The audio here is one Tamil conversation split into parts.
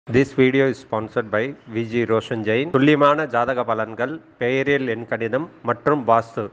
This video is sponsored by Viji Roshan Jain துல்லியமான ஜாதக பலன்கள் பெயரில் எண் கணிதம் மற்றும் வாஸ்து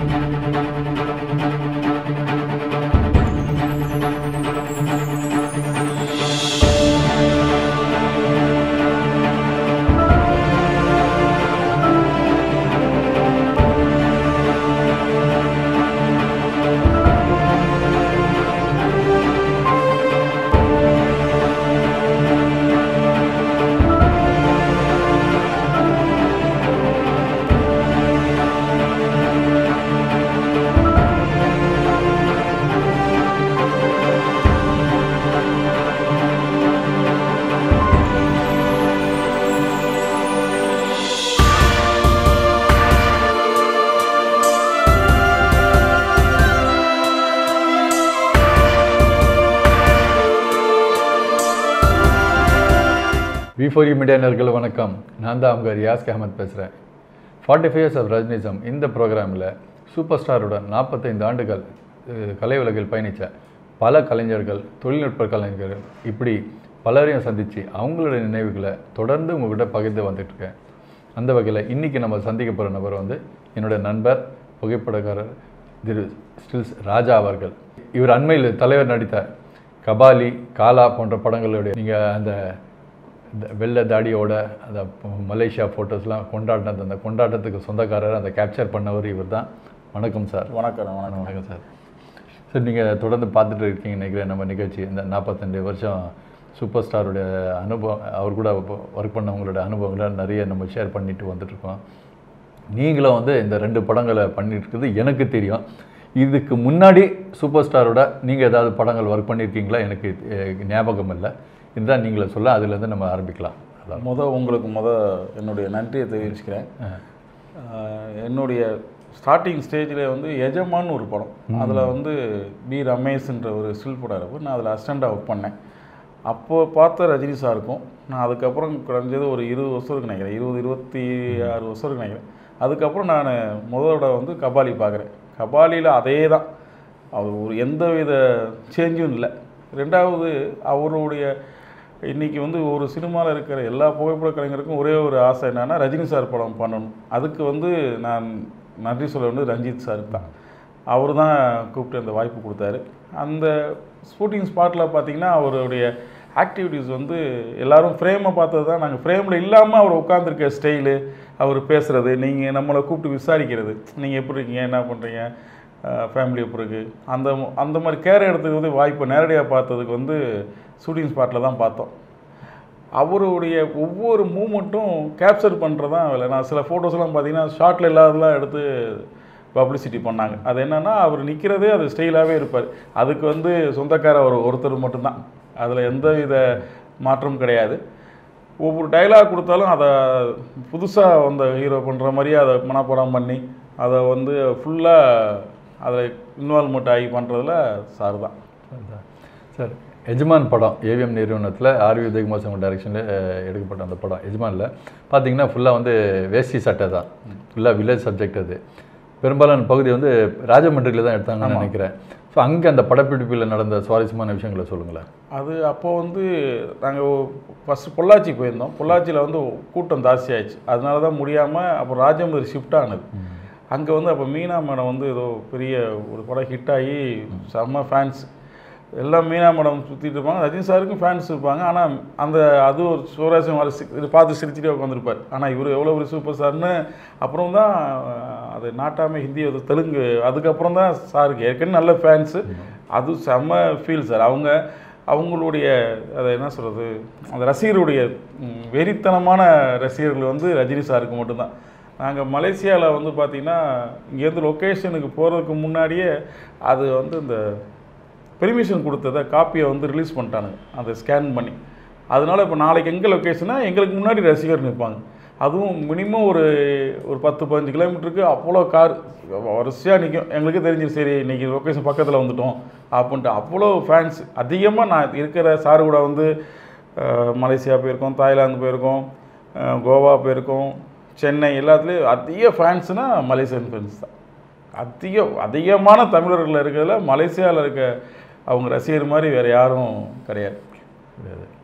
வி ஃபோர் யூ மீடியானர்கள் வணக்கம் நான் தான் அவங்க ரியாஸ் அஹமத் பேசுகிறேன் forty five years of Rajinism இந்த ப்ரோக்ராமில் சூப்பர் ஸ்டாருடன் நாற்பத்தைந்து ஆண்டுகள் அஹ், கலை உலகில் பயணித்த பல கலைஞர்கள் தொழில்நுட்ப கலைஞர்கள் இப்படி பலரையும் சந்தித்து அவங்களுடைய நினைவுகளை தொடர்ந்து உங்ககிட்ட பகிர்ந்து வந்துட்டுருக்கேன் அந்த வகையில் இன்றைக்கி நம்ம சந்திக்க போகிற நபர் வந்து என்னுடைய நண்பர் புகைப்படக்காரர் திரு ஸ்டில்ஸ் ராஜா அவர்கள் இவர் அண்மையில் தலைவர் நடித்த கபாலி காலா போன்ற படங்களுடைய நீங்கள் அந்த இந்த வெள்ளை தாடியோட அந்த ப- மலேசியா ஃபோட்டோஸ்லாம் கொண்டாடினது அந்த கொண்டாட்டத்துக்கு சொந்தக்காரர் அந்த கேப்சர் பண்ணவர் இவர் தான் வணக்கம் சார் வணக்கம் வணக்கம் வணக்கம் சார் சார் நீங்கள் தொடர்ந்து பார்த்துட்டு இருக்கீங்க நினைக்கிறேன் நம்ம நிகழ்ச்சி இந்த நாற்பத்தஞ்சு வருஷம் சூப்பர் ஸ்டாருடைய அனுபவம் அவர் கூட ஒர்க் பண்ணவங்களோட அனுபவங்களை நிறைய நம்ம ஷேர் பண்ணிட்டு வந்துட்டுருக்கோம் நீங்களும் வந்து இந்த ரெண்டு படங்களை பண்ணிட்டு இருக்குது எனக்கு தெரியும் இதுக்கு முன்னாடி சூப்பர் ஸ்டாரோட நீங்கள் ஏதாவது படங்கள் ஒர்க் பண்ணியிருக்கீங்களா எனக்கு அஹ், ஞாபகம் இல்லை இதுதான் நீங்களே சொல்ல அதுலேருந்து நம்ம ஆரம்பிக்கலாம் அதான் முத உங்களுக்கு முத என்னுடைய நன்றியை தெரிவிச்சுக்கிறேன் ஆஹ் என்னுடைய ஸ்டார்டிங் ஸ்டேஜில் வந்து எஜமான்னு ஒரு படம் அதில் வந்து பி ரமேஷ்ன்ற ஒரு ஸ்டில் படம் இருக்கு நான் அதில் அசிஸ்டண்ட்டாக ஒர்க் பண்ணேன் அப்போது பார்த்த ரஜினி சாருக்கும் நான் அதுக்கப்புறம் குறைஞ்சது ஒரு இருபது வருஷம் இருக்கு நினைக்கிறேன் இருபது இருபத்தி ஆறு வருஷம் இருக்கு நினைக்கிறேன் அதுக்கப்புறம் நான் முதலோட வந்து கபாலி பார்க்குறேன் கபாலியில் அதே தான் அவர் ஒரு எந்த வித சேஞ்சும் இல்லை ரெண்டாவது அவருடைய இன்றைக்கி வந்து ஒரு சினிமாவில் இருக்கிற எல்லா புகைப்பட கலைஞருக்கும் ஒரே ஒரு ஆசை என்னென்னா ரஜினி சார் படம் பண்ணணும் அதுக்கு வந்து நான் நன்றி சொல்ல வந்து ரஞ்சித் சாருக்கு தான் அவர் தான் கூப்பிட்டு அந்த வாய்ப்பு கொடுத்தாரு அந்த ஷூட்டிங் ஸ்பாட்டில் பார்த்தீங்கன்னா அவருடைய ஆக்டிவிட்டீஸ் வந்து எல்லாரும் ஃப்ரேமை பார்த்தது தான் நாங்கள் ஃப்ரேமில் இல்லாமல் அவர் உட்காந்துருக்க ஸ்டைலு அவர் பேசுகிறது நீங்கள் நம்மளை கூப்பிட்டு விசாரிக்கிறது நீங்கள் எப்படி இருக்கீங்க என்ன பண்ணுறீங்க ஃபேமிலி எப்படி இருக்கு அந்த அந்த மாதிரி கேர் எடுத்துக்கு வந்து வாய்ப்பு நேரடியாக பார்த்ததுக்கு வந்து ஷூட்டிங் ஸ்பாட்டில் தான் பார்த்தோம் அவருடைய ஒவ்வொரு மூமெண்ட்டும் கேப்சர் பண்ணுறது தான் வேலை நான் சில ஃபோட்டோஸ்லாம் பார்த்தீங்கன்னா ஷார்ட்டில் இல்லாததெல்லாம் எடுத்து பப்ளிசிட்டி பண்ணாங்க அது என்னென்னா அவர் நிற்கிறதே அது ஸ்டைலாகவே இருப்பார் அதுக்கு வந்து சொந்தக்கார ஒரு ஒருத்தர் மட்டும்தான் அதில் எந்த வித மாற்றமும் கிடையாது ஒவ்வொரு டைலாக் கொடுத்தாலும் அதை புதுசாக வந்த ஹீரோ பண்ணுற மாதிரியே அதை மனப்படம் பண்ணி அதை வந்து ஃபுல்லாக அதில் இன்வால்மெண்ட் ஆகி பண்ணுறதுல சார் தான் அதான். சார் எஜமான் படம் ஏவிஎம் நிறுவனத்தில் ஆர்வி உதயகுமார் அவங்க டைரக்ஷனில் எடுக்கப்பட்ட அந்த படம் எஜமானில் பார்த்தீங்கன்னா ஃபுல்லாக வந்து வேஷ்டி சட்டை தான் ஃபுல்லாக வில்லேஜ் சப்ஜெக்ட் அது பெரும்பாலான பகுதி வந்து ராஜமன்றியில் தான் எடுத்தாங்கன்னு நினைக்கிறேன் ஸோ அங்கே அந்த படப்பிடிப்பில் நடந்த சுவாரஸ்யமான விஷயங்களை சொல்லுங்களேன் அது அப்போ வந்து நாங்கள் ஃபஸ்ட்டு பொள்ளாச்சி போயிருந்தோம் பொள்ளாச்சியில் வந்து கூட்டம் ஜாஸ்தி ஆயிடுச்சு அதனால தான் முடியாமல் அப்புறம் ராஜமந்திரி ஷிஃப்ட் ஆனது அங்கே வந்து அப்போ மீனா மேடம் வந்து ஏதோ பெரிய ஒரு படம் ஹிட் ஆகி செம்ம ஃபேன்ஸ் எல்லாம் மீனா மேடம் சுற்றிட்டு இருப்பாங்க ரஜினி சாருக்கும் ஃபேன்ஸ் இருப்பாங்க ஆனால் அந்த அது ஒரு சுவராசியம் வர இது பார்த்து சிரிச்சுட்டே உட்காந்துருப்பார் ஆனால் இவர் எவ்வளோ ஒரு சூப்பர் ஸ்டார்னு அப்புறம் தான் அது நாட்டாமை ஹிந்தி அது தெலுங்கு அதுக்கப்புறம் தான் சாருக்கு ஏற்கனவே நல்ல ஃபேன்ஸு அது செம்ம ஃபீல் சார் அவங்க அவங்களுடைய அதை என்ன சொல்கிறது அந்த ரசிகருடைய ம், வெறித்தனமான ரசிகர்கள் வந்து ரஜினி சாருக்கு மட்டும்தான் நாங்கள் மலேசியாவில் வந்து பார்த்திங்கன்னா இங்கேருந்து லொக்கேஷனுக்கு போகிறதுக்கு முன்னாடியே அது வந்து இந்த பெர்மிஷன் கொடுத்ததை காப்பியை வந்து ரிலீஸ் பண்ணிட்டானுங்க அதை ஸ்கேன் பண்ணி அதனால இப்போ நாளைக்கு எங்கே லொக்கேஷனா எங்களுக்கு முன்னாடி ரசிகர் நிற்பாங்க அதுவும் மினிமம் ஒரு ஒரு பத்து பதினஞ்சு கிலோமீட்டருக்கு அவ்வளோ கார் வரிசையாக நிற்கும் எங்களுக்கு தெரிஞ்சு சரி இன்றைக்கி லொக்கேஷன் பக்கத்தில் வந்துட்டோம் அப்படின்ட்டு அவ்வளோ ஃபேன்ஸ் அதிகமாக நான் இருக்கிற சார் கூட வந்து அஹ், மலேசியா போயிருக்கோம் தாய்லாந்து போயிருக்கோம் அஹ், கோவா போயிருக்கோம் சென்னை எல்லாத்துலேயும் அதிக ஃபேன்ஸ்னால் மலேசியன் ஃபேன்ஸ் தான் அதிக அதிகமான தமிழர்கள் இருக்கிறதுல மலேசியாவில் இருக்க அவங்க ரசிகர் மாதிரி வேறு யாரும் கிடையாது கிடையாது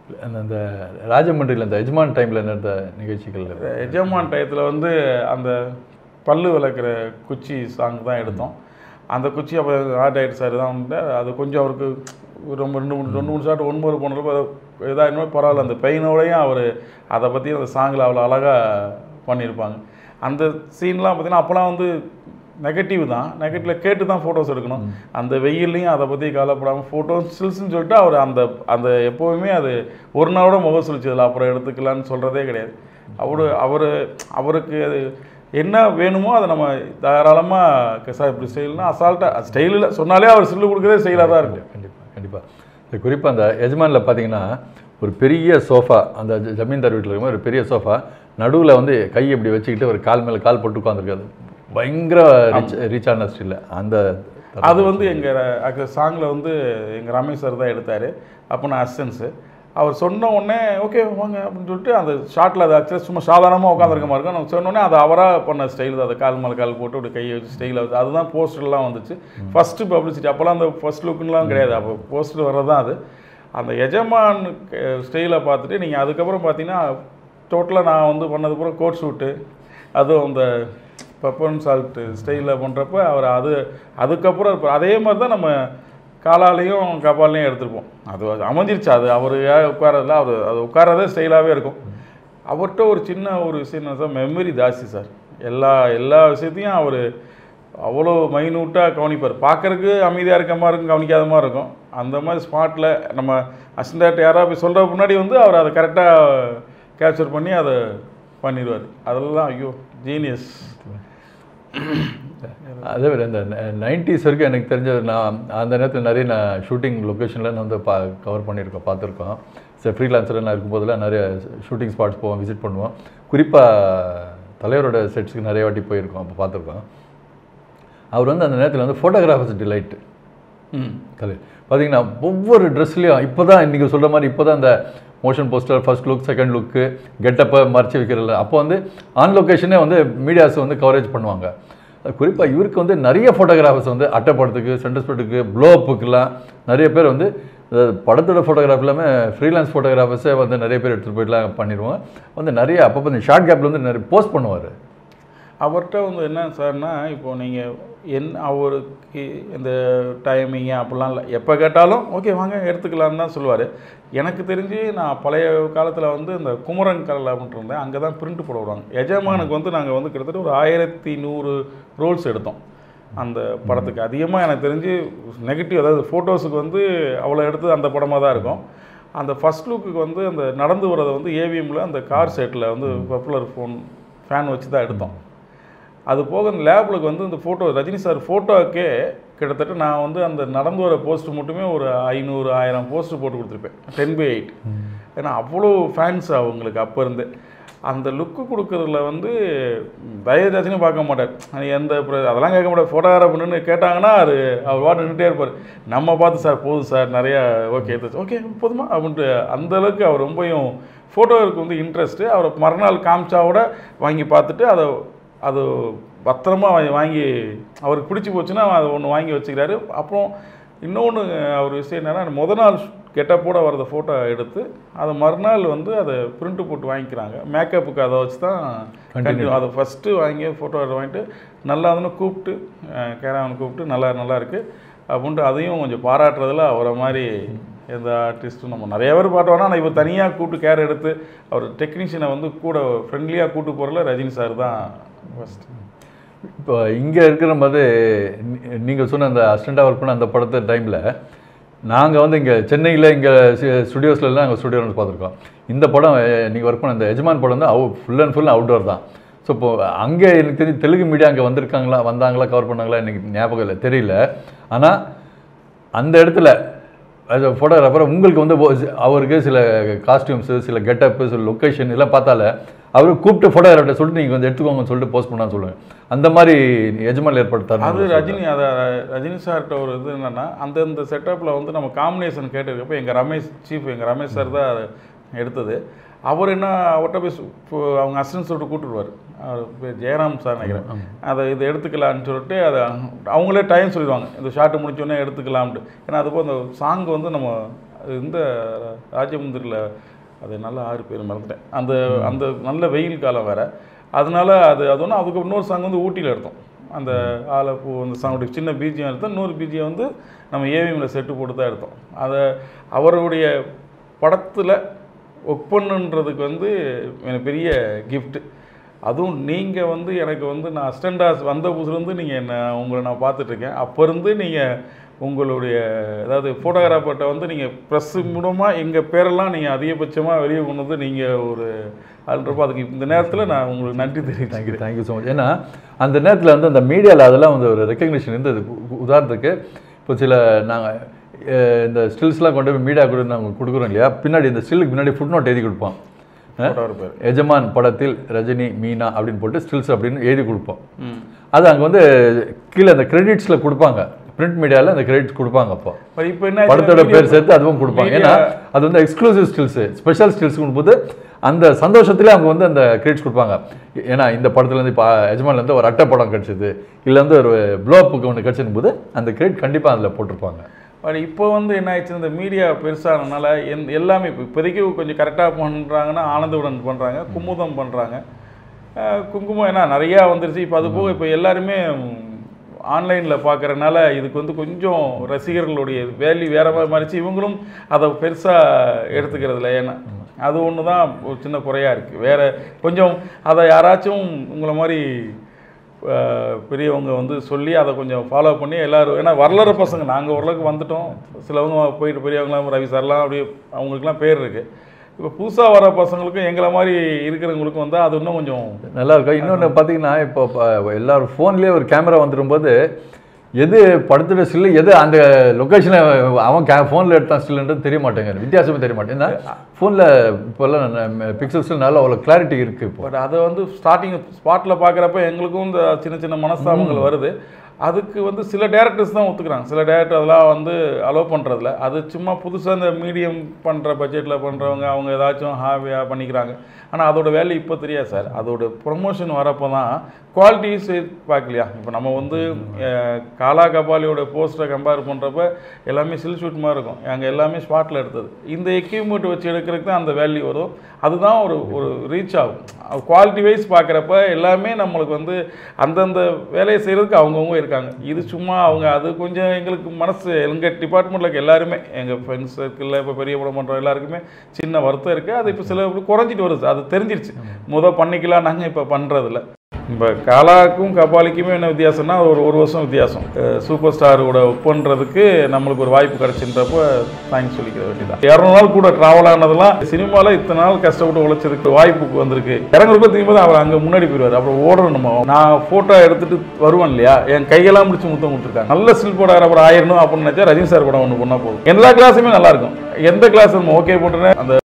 அந்த அந்த ராஜமன்றியில் அந்த எஜமான் டைமில் நடந்த நிகழ்ச்சிகள் எஜமான் டயத்தில் வந்து அந்த பல்லு விளக்குற குச்சி சாங் தான் எடுத்தோம் அந்த குச்சி அப்போ ஆர்ட் ஆகிட்டு சார் தான் வந்து அது கொஞ்சம் அவருக்கு ரொம்ப ரெண்டு மூணு ரெண்டு மூணு ஷாட் ஒன்பது போனப்போ இதாக இன்னும் பரவாயில்ல அந்த பெயினோடையும் அவர் அதை பற்றி அந்த சாங்கில் அவ்வளோ அழகாக பண்ணியிருப்பாங்க அந்த சீன்லாம் பார்த்தீங்கன்னா அப்போலாம் வந்து நெகட்டிவ் தான் நெகட்டிவில் கேட்டு தான் ஃபோட்டோஸ் எடுக்கணும் அந்த வெயில்லையும் அதை பற்றி கவலைப்படாமல் ஃபோட்டோ ஸ்டில்ஸ்னு சொல்லிட்டு அவர் அந்த அந்த எப்போவுமே அது ஒரு நாளோட முகம் சுழிச்சதில்ல அப்புறம் எடுத்துக்கலான்னு சொல்கிறதே கிடையாது அவரு அவர் அவருக்கு அது என்ன வேணுமோ அதை நம்ம தாராளமாக சார் இப்படி ஸ்டைல்னா அசால்ட்டாக ஸ்டைலில் சொன்னாலே அவர் சில்லு கொடுக்குறதே ஸ்டைலாக தான் இருக்கும் கண்டிப்பாக கண்டிப்பாக குறிப்பாக அந்த எஜமானில் பார்த்தீங்கன்னா ஒரு பெரிய சோஃபா அந்த ஜ- ஜமீன்தார் வீட்டில் இருக்கும்போது ஒரு பெரிய சோஃபா நடுவில் வந்து கை இப்படி வச்சுக்கிட்டு ஒரு கால் மேலே கால் போட்டு உட்காந்துருக்காது பயங்கர ரிச் ரிச்சான ஸ்டைலில் அந்த அது வந்து எங்கள் சாங்கில் வந்து எங்கள் ரமேஷ் சார் தான் எடுத்தார் அப்போ நான் அசிஸ்டன்ஸு அவர் சொன்ன உடனே ஓகே வாங்க அப்படின்னு சொல்லிட்டு அந்த ஷாட்டில் அது ஆக்சுவலாக சும்மா சாதாரணமாக உட்காந்துருக்க மாதிரி இருக்கும் நான் சொன்ன உடனே அது அவராக பண்ண ஸ்டைல் தான் அதை கால் மேலே கால் போட்டு அப்படி கையை வச்சு ஸ்டைலில் வச்சு அதுதான் போஸ்டர்லாம் வந்துச்சு ஃபஸ்ட்டு பப்ளிசிட்டி அப்போல்லாம் அந்த ஃபர்ஸ்ட் லுக்குலாம் கிடையாது அப்போ போஸ்டர் வர்றது தான் அது அந்த எஜமான் ஸ்டைலை பார்த்துட்டு நீங்கள் அதுக்கப்புறம் பார்த்தீங்கன்னா டோட்டலாக நான் வந்து பண்ணது பூரா கோட் ஷூட்டு அதுவும் அந்த பெப்பர் சால்ட் ஸ்டைலில் பண்ணுறப்ப அவர் அது அதுக்கப்புறம் இப்ப அதே மாதிரி தான் நம்ம காலாலையும் கபாலையும் எடுத்திருப்போம் அது அது அமைஞ்சிருச்சு அது அவர் உட்காரதில்ல அவர் அது உட்காரதே ஸ்டைலாகவே இருக்கும் அவர்கிட்ட ஒரு சின்ன ஒரு விஷயம் சார் மெமரி ஜாஸ்தி சார் எல்லா எல்லா விஷயத்தையும் அவர் அவ்வளோ மைனூட்டாக கவனிப்பார் பார்க்கறதுக்கு அமைதியாக இருக்க மாதிரி இருக்கும் கவனிக்காத மாதிரி இருக்கும் அந்த மாதிரி ஸ்பாட்டில் நம்ம அசிஸ்டன்ட் யாராவது போய் சொல்கிற முன்னாடி வந்து அவர் அதை கரெக்டாக கேப்சர் பண்ணி அதை பண்ணிடுவார் அதெல்லாம் ஐயோ ஜீனியஸ் அதே விட இந்த நைன்டிஸ் வரைக்கும் எனக்கு தெரிஞ்ச நான் அந்த நேரத்தில் நிறைய நான் ஷூட்டிங் லொக்கேஷனில் நான் வந்து பா கவர் பண்ணியிருக்கோம் பார்த்துருக்கோம் சரி ஃப்ரீலான்ஸில் நான் இருக்கும்போதெல்லாம் நிறைய ஷூட்டிங் ஸ்பாட்ஸ் போவோம் விசிட் பண்ணுவோம் குறிப்பாக தலைவரோட செட்ஸ்க்கு நிறைய வாட்டி போயிருக்கோம் அப்போ பார்த்துருக்கோம் அவர் வந்து அந்த நேரத்தில் வந்து ஃபோட்டோகிராஃபர்ஸ் டிலைட்டு ம் கலை பார்த்தீங்கன்னா ஒவ்வொரு ட்ரெஸ்லையும் இப்போ தான் இன்றைக்கி சொல்கிற மாதிரி இப்போ தான் அந்த motion poster first look second look கெட்டப்பை மறைச்சி வைக்கிறதில்ல அப்போ வந்து ஆன் லொக்கேஷனே வந்து மீடியாஸ் வந்து கவரேஜ் பண்ணுவாங்க குறிப்பாக இவருக்கு வந்து நிறைய ஃபோட்டோகிராஃபர்ஸ் வந்து அட்டைப்படத்துக்கு சென்டர்ஸ்பெட்டுக்கு ப்ளோ அப்புக்கெலாம் நிறைய பேர் வந்து அதாவது படத்தோட ஃபோட்டோகிராஃப் இல்லாமல் ஃப்ரீலான்ஸ் ஃபோட்டோகிராஃபர்ஸே வந்து நிறைய பேர் எடுத்துகிட்டு போயிட்டுலாம் பண்ணிடுவோம் வந்து நிறைய அப்பப்போ இந்த ஷார்ட் கேப்பில் வந்து நிறைய போஸ்ட் பண்ணுவார் அவர்கிட்ட வந்து என்ன சார்னா இப்போ நீங்கள் என் அவருக்கு இந்த டைமிங்கு அப்படிலாம் இல்லை எப்போ கேட்டாலும் ஓகே வாங்க எடுத்துக்கலான்னு தான் சொல்லுவார் எனக்கு தெரிஞ்சு நான் பழைய காலத்தில் வந்து இந்த குமரன் கரல் அப்படின்ட்டு இருந்தேன் அங்கே தான் பிரிண்ட் போட விடுவாங்க எஜமானுக்கு வந்து நாங்கள் வந்து கிட்டத்தட்ட ஒரு ஆயிரத்தி நூறு ரோல்ஸ் எடுத்தோம் அந்த படத்துக்கு அதிகமாக எனக்கு தெரிஞ்சு நெகட்டிவ் அதாவது ஃபோட்டோஸுக்கு வந்து அவ்வளோ எடுத்தது அந்த படமாக தான் இருக்கும் அந்த ஃபர்ஸ்ட் லுக்குக்கு வந்து அந்த நடந்து வரதை வந்து ஏவிஎம்மில் அந்த கார் செட்டில் வந்து பப்புலர் ஃபோன் ஃபேன் வச்சு தான் எடுத்தோம் அது போக அந்த லேபிளுக்கு வந்து இந்த ஃபோட்டோ ரஜினி சார் ஃபோட்டோக்கே கிட்டத்தட்ட நான் வந்து அந்த நடந்து வர போஸ்ட் மட்டுமே ஒரு ஐநூறு ஆயிரம் போஸ்ட் போட்டு கொடுத்துருப்பேன் டென் பை எயிட் ஏன்னா அவ்வளோ ஃபேன்ஸ் அவங்களுக்கு அப்போ இருந்து அந்த லுக்கு கொடுக்கறதுல வந்து தயதாச்சுன்னு பார்க்க மாட்டார் அது எந்த பிர- அதெல்லாம் கேட்க மாட்டார் ஃபோட்டோகிராஃபர்னு கேட்டாங்கன்னா அது அவர் வாட்டு நின்றுட்டே இருப்பார் நம்ம பார்த்து சார் போதும் சார் நிறையா ஓகே ஓகே போதுமா அப்படின்ட்டு அந்த அளவுக்கு அவர் ரொம்பவும் ஃபோட்டோவுக்கு வந்து இன்ட்ரெஸ்ட்டு அவர் மறுநாள் காமிச்சாவோட வாங்கி பார்த்துட்டு அதை அது பத்திரமா வா- வாங்கி அவருக்கு பிடிச்சி போச்சுன்னா அதை ஒன்று வாங்கி வச்சுக்கிறாரு அப்புறம் இன்னொன்று அவர் விஷயம் என்னன்னா முத நாள் கெட்டப்போட வரத ஃபோட்டோ எடுத்து அதை மறுநாள் வந்து அதை பிரிண்ட் போட்டு வாங்கிக்கிறாங்க மேக்கப்புக்கு அதை வச்சு தான் கண்டினியூ அதை ஃபஸ்ட்டு வாங்கி ஃபோட்டோ வாங்கிட்டு நல்லா இருந்துன்னு கூப்பிட்டு கேராவனை கூப்பிட்டு நல்லா நல்லா இருக்கு அப்படின்ட்டு அதையும் கொஞ்சம் பாராட்டுறதுல அவரை மாதிரி எந்த ஆர்டிஸ்ட்டும் நம்ம நிறைய பேர் பாட்டுவானா ஆனால் இவர் தனியாக கூப்பிட்டு கேர் எடுத்து அவர் டெக்னீஷியனை வந்து கூட ஃப்ரெண்ட்லியாக கூட்டு போகிறல ரஜினி சார் தான் ஃபஸ்ட்டு இப்போ இங்கே இருக்கிற போது நீங்கள் சொன்ன அந்த அசிஸ்டண்ட்டாக ஒர்க் பண்ண அந்த படத்து டைமில் நாங்கள் வந்து இங்கே சென்னையில் இங்கே ஸ்டுடியோஸ்லாம் நாங்கள் ஸ்டுடியோ பார்த்துருக்கோம் இந்த படம் நீங்கள் ஒர்க் பண்ண இந்த எஜமான் படம் வந்து அவு ஃபுல் அண்ட் ஃபுல் அவுட்டோர் தான் ஸோ இப்போ அங்கே எனக்கு தெரிஞ்சு தெலுங்கு மீடியா அங்கே வந்திருக்காங்களா வந்தாங்களா கவர் பண்ணாங்களா எனக்கு ஞாபகம் இல்லை தெரியல ஆனால் அந்த இடத்துல as a ஃபோட்டோகிராஃபர் உங்களுக்கு வந்து ஒ- அவருக்கு சில காஸ்டியூம்ஸு சில கெட்டப்பு சில லொக்கேஷன் இதெல்லாம் பார்த்தால அவர் கூப்பிட்டு ஃபோட்டோகிராஃபர்ட்ட சொல்லிட்டு நீங்கள் கொஞ்சம் எடுத்துக்கோங்கன்னு சொல்லிட்டு போஸ்ட் பண்ணான்னு சொல்லுவேன் அந்த மாதிரி எஜமான் ஏற்படுத்தாரு அது ரஜினி அதை ரஜினி சார்கிட்ட ஒரு இது என்னன்னா அந்தந்த செட்டப்பில் வந்து நம்ம காம்பினேஷன் கேட்டிருக்கப்ப எங்கள் ரமேஷ் சீஃப் எங்கள் ரமேஷ் சார் தான் அதை எடுத்தது அவர் என்ன அவர்கிட்ட போய் சு- இப்போ அவங்க அசிஸ்டன்ட் சொல்லிட்டு கூப்பிட்டுருவார் அவர் பேர் ஜெயராம் சார் நினைக்கிறேன் அதை இது எடுத்துக்கலாம்னு சொல்லிட்டு அதை அவங்களே டைம் சொல்லிடுவாங்க இந்த ஷார்ட் முடிச்சோடனே எடுத்துக்கலாம்ட்டு ஏன்னா அதுபோல் அந்த சாங் வந்து நம்ம அது இந்த ராஜமுந்திரியில் அது நல்ல ஆறு பேர் மறந்துட்டேன் அந்த அந்த நல்ல வெயில் காலம் வேறு அதனால அது அது ஒன்று அதுக்கு இன்னொரு சாங் வந்து ஊட்டியில் எடுத்தோம் அந்த ஆலப்பூ அந்த சாங்குடைய சின்ன பீஜியம் எடுத்தோம் இன்னொரு பீஜியம் வந்து நம்ம ஏவிஎம்ல செட்டு போட்டு தான் எடுத்தோம் அதை அவருடைய படத்தில் ஒர்க் பண்ணுன்றதுக்கு வந்து எனக்கு பெரிய gift அதுவும் நீங்கள் வந்து எனக்கு வந்து நான் அஸ்டண்டாஸ் வந்த புதுசுலேருந்து நீங்கள் என்ன உங்களை நான் பார்த்துட்ருக்கேன் அப்போ இருந்து நீங்கள் உங்களுடைய அதாவது ஃபோட்டோகிராஃபர்கிட்ட வந்து நீங்கள் ப்ரெஸ் மூலமாக எங்கள் பேரெல்லாம் நீங்கள் அதிகபட்சமாக வெளியே கொண்டு வந்து நீங்கள் ஒரு அதுன்றப்போ அதுக்கு இந்த நேரத்தில் நான் உங்களுக்கு நன்றி தேங்க்யூ தெரிவிச்சுக்கிறேன் தேங்க்யூ ஸோ மச் ஏன்னா அந்த நேரத்தில் வந்து அந்த மீடியாவில் அதெல்லாம் வந்து ஒரு ரெக்கக்னிஷன் இருந்தது உ- உதாரணத்துக்கு இப்போ சில நாங்கள் இந்த ஸ்டில்ஸ்லாம் கொண்டு போய் மீடியா கூட நாங்கள் கொடுக்குறோம் இல்லையா பின்னாடி இந்த ஸ்டில்லுக்கு பின்னாடி ஃபுட் நோட் எழுதி கொடுப்போம் ஃபோட்டோகிராஃபர் எஜமான் படத்தில் ரஜினி மீனா அப்படின்னு போட்டு ஸ்டில்ஸ் அப்படின்னு எழுதி கொடுப்போம் ம் அது அங்கே வந்து கீழே அந்த கிரெடிட்ஸில் கொடுப்பாங்க பிரிண்ட் மீடியாவில் அந்த கிரெடிட்ஸ் கொடுப்பாங்க அப்போ இப்போ இப்போ என்ன படத்தோட பேர் சேர்த்து அதுவும் கொடுப்பாங்க ஏன்னா அது வந்து எக்ஸ்க்ளூசிவ் ஸ்டில்ஸ் ஸ்பெஷல் ஸ்டில்ஸ் போது அந்த சந்தோஷத்திலே அவங்க வந்து அந்த கிரெடிட்ஸ் கொடுப்பாங்க ஏன்னா இந்த படத்துலேருந்து இப்போ எஜமான்லேருந்து ஒரு அட்டை படம் கிடச்சிது இல்லை வந்து ஒரு ப்ளோப்புக்கு ஒன்று கிடச்சிருக்கும் போது அந்த கிரெடிட் கண்டிப்பாக அதில் போட்டிருப்பாங்க பட் இப்போ வந்து என்ன ஆயிடுச்சு இந்த மீடியா பெருசானனால எந் எல்லாமே இப்போ இப்போதைக்கு கொஞ்சம் கரெக்டாக பண்ணுறாங்கன்னா ஆனந்தவுடன் பண்ணுறாங்க குமுதம் பண்ணுறாங்க குங்குமம் என்ன நிறையா வந்துருச்சு இப்போ அது போக இப்போ எல்லாருமே ஆன்லைனில் பார்க்குறனால இதுக்கு வந்து கொஞ்சம் ரசிகர்களுடைய வேல்யூ வேற மாதிரி மாறிச்சு இவங்களும் அதை பெருசாக எடுத்துக்கிறதில்ல ஏன்னா அது ஒன்று தான் ஒரு சின்ன குறையாக இருக்குது வேறு கொஞ்சம் அதை யாராச்சும் உங்களை மாதிரி அஹ், பெரியவங்க வந்து சொல்லி அதை கொஞ்சம் ஃபாலோ பண்ணி எல்லாரும் ஏன்னா வரலாறு பசங்க நாங்கள் ஓரளவுக்கு வந்துட்டோம் சிலவங்க போயிட்டு பெரியவங்களாம் ரவி சார்லாம் அப்படியே அவங்களுக்குலாம் பேர் இருக்குது இப்போ புதுசாக வர பசங்களுக்கும் எங்களை மாதிரி இருக்கிறவங்களுக்கும் வந்து அது இன்னும் கொஞ்சம் நல்லா இருக்கும் இன்னொன்று பார்த்தீங்கன்னா இப்போ ப- எல்லாரும் ஃபோன்லேயே ஒரு கேமரா வந்துடும்போது எது படத்தோட ஸ்டில்லு எது அந்த லொக்கேஷனை அவன் கே ஃபோனில் எடுத்தான் ஸ்டில்ன்றது தெரிய மாட்டேங்குது வித்தியாசமே தெரிய மாட்டேங்குது ஏன்னா ஃபோனில் இப்போல்லாம் பிக்சல்ஸ் நல்லா அவ்வளோ கிளாரிட்டி இருக்குது இப்போ பட் அதை வந்து ஸ்டார்டிங் ஸ்பாட்டில் பார்க்குறப்ப எங்களுக்கும் இந்த சின்ன சின்ன மனஸ்தாபங்கள் வருது அதுக்கு வந்து சில டேரக்டர்ஸ் தான் ஒத்துக்கிறாங்க சில டேரக்டர் அதெல்லாம் வந்து அலோவ் பண்ணுறதில்ல அது சும்மா புதுசாக இந்த மீடியம் பண்ணுற பட்ஜெட்டில் பண்ணுறவங்க அவங்க ஏதாச்சும் ஹாவியாக பண்ணிக்கிறாங்க ஆனால் அதோட வேல்யூ இப்போ தெரியாது சார் அதோட ப்ரொமோஷன் வரப்போ தான் குவாலிட்டிஸ் பார்க்கலையா இப்போ நம்ம வந்து அஹ், காலா கபாலியோட போஸ்டரை கம்பேர் பண்ணுறப்ப எல்லாமே சில் ஷூட் மாதிரி இருக்கும் அங்கே எல்லாமே ஸ்பாட்டில் எடுத்தது இந்த எக்யூப்மெண்ட் வச்சு எடுக்கிறதுக்கு தான் அந்த வேல்யூ வரும் அதுதான் ஒரு ஒரு ரீச் ஆகும் குவாலிட்டி வைஸ் பார்க்குறப்ப எல்லாமே நம்மளுக்கு வந்து அந்தந்த வேலையை செய்கிறதுக்கு அவங்கவுங்க இருக்காங்க இது சும்மா அவங்க அது கொஞ்சம் எங்களுக்கு மனசு எங்கள் டிபார்ட்மெண்ட்டில் இருக்க எல்லாருமே எங்கள் ஃப்ரெண்ட்ஸ் சர்க்கிளில் இப்போ பெரிய படம் பண்ணுற எல்லாருக்குமே சின்ன வருத்தம் இருக்குது அது இப்போ சில குறைஞ்சிட்டு வருது அது தெரிஞ்சிருச்சு முத பண்ணிக்கலாம் நாங்கள் இப்போ பண்ணுறதில்ல இப்போ காலாக்கும் கபாலிக்குமே என்ன வித்தியாசம்னா ஒரு ஒரு வருஷம் வித்தியாசம் சூப்பர் ஸ்டாரோட ஒர்க் பண்ணுறதுக்கு நம்மளுக்கு ஒரு வாய்ப்பு கிடச்சின்றப்போ தேங்க்ஸ் சொல்லிக்கிற வேண்டியதான் இரநூறு நாள் கூட ட்ராவல் ஆனதெல்லாம் சினிமாவில் இத்தனை நாள் கஷ்டப்பட்டு உழைச்சதுக்கு வாய்ப்பு வந்திருக்கு இறங்குறப்ப திரும்பி அவர் அங்கே முன்னாடி போயிடுவார் அப்புறம் ஓடணும் நம்ம நான் ஃபோட்டோ எடுத்துட்டு வருவேன் இல்லையா என் கையெல்லாம் முடிச்சு முத்தம் கொடுத்துருக்காங்க நல்ல ஸ்டில் போட அப்புறம் ஆயிரணும் அப்படின்னு நினச்சா ரஜினி சார் படம் ஒன்று பண்ணால் போதும் எல்லா கிளாஸுமே நல்லா இருக்கும் எந்த கிளாஸ் நம்ம ஓகே போட்டுறேன் அந்த